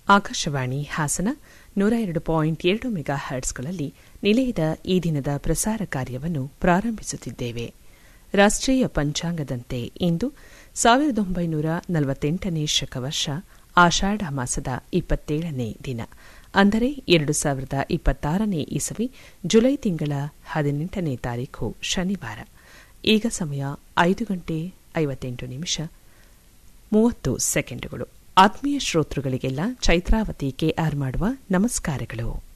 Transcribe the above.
ಆಕಾಶವಾಣಿ ಹಾಸನ ನೂರ ಎರಡು ಪಾಯಿಂಟ್ ಎರಡು ಮೆಗಾ ಹರ್ಟ್ಸ್ಗಳಲ್ಲಿ ನಿಲಯದ ಈ ದಿನದ ಪ್ರಸಾರ ಕಾರ್ಯವನ್ನು ಪ್ರಾರಂಭಿಸುತ್ತಿದ್ದೇವೆ ರಾಷ್ಟ್ರೀಯ ಪಂಚಾಂಗದಂತೆ ಇಂದು ಸಾವಿರದ ಒಂಬೈನೂರ ನಲವತ್ತೆಂಟನೇ ಶಕವರ್ಷ ಆಷಾಢ ಮಾಸದ ಇಪ್ಪತ್ತೇಳನೇ ದಿನ ಅಂದರೆ ಎರಡು ಸಾವಿರದ ಇಪ್ಪತ್ತಾರನೇ ಇಸವಿ ಜುಲೈ ತಿಂಗಳ ಹದಿನೆಂಟನೇ ತಾರೀಖು ಶನಿವಾರ ಈಗ ಸಮಯ ಐದು ಗಂಟೆ ಐವತ್ತೆಂಟು ನಿಮಿಷ ಮೂವತ್ತು ಸೆಕೆಂಡುಗಳು ಆತ್ಮೀಯ ಶ್ರೋತೃಗಳಿಗೆಲ್ಲ ಚೈತ್ರಾವತಿ ಕೆಆರ್ ಮಾಡುವ ನಮಸ್ಕಾರಗಳು